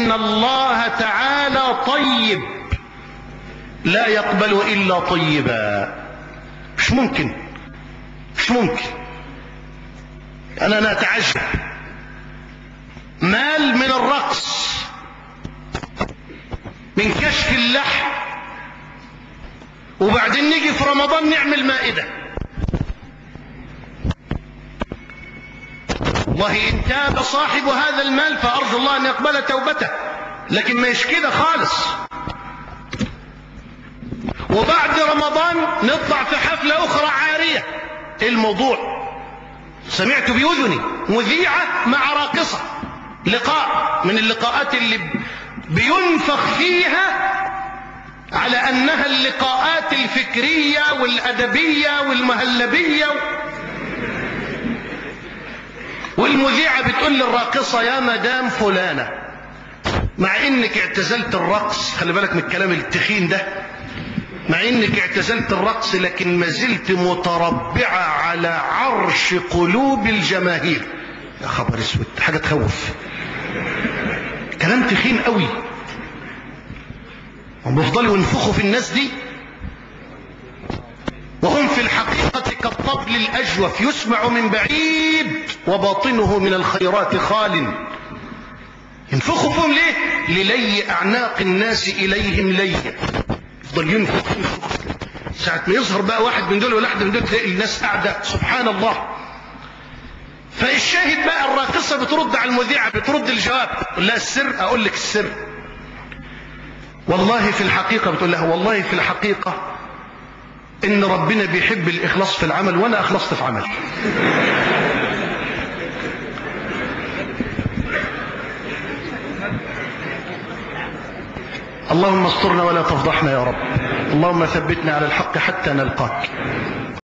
إن الله تعالى طيب لا يقبل إلا طيبا مش ممكن مش ممكن أنا أنا أتعجب مال من الرقص من كشف اللحم وبعدين نيجي في رمضان نعمل مائدة والله إن تاب صاحب هذا المال فأرجو الله أن يقبل توبته لكن ما كده خالص وبعد رمضان نطلع في حفلة أخرى عارية إيه الموضوع سمعت بأذني مذيعة مع راقصة لقاء من اللقاءات اللي بينفخ فيها على أنها اللقاءات الفكرية والأدبية والمهلبية والمذيعة بتقول للراقصة يا مدام فلانة مع انك اعتزلت الرقص خلي بالك من الكلام التخين ده مع انك اعتزلت الرقص لكن ما زلت متربعة على عرش قلوب الجماهير يا خبر اسود حاجة تخوف كلام تخين قوي هم بيفضلوا ينفخوا في الناس دي وهم في الحقيقة كالطبل الأجوف يسمع من بعيد وباطنه من الخيرات خال ينفخوا فيهم ليه للي أعناق الناس إليهم لي يفضل ينفخ ينفخ ساعة ما يظهر بقى واحد من دول ولا واحدة من دول تلاقي الناس قاعدة سبحان الله فالشاهد بقى الراقصة بترد على المذيعة بترد الجواب تقول لها السر أقول لك السر والله في الحقيقة بتقول لها والله في الحقيقة إن ربنا بيحب الإخلاص في العمل وأنا أخلصت في عمل اللهم استرنا ولا تفضحنا يا رب اللهم ثبتنا على الحق حتى نلقاك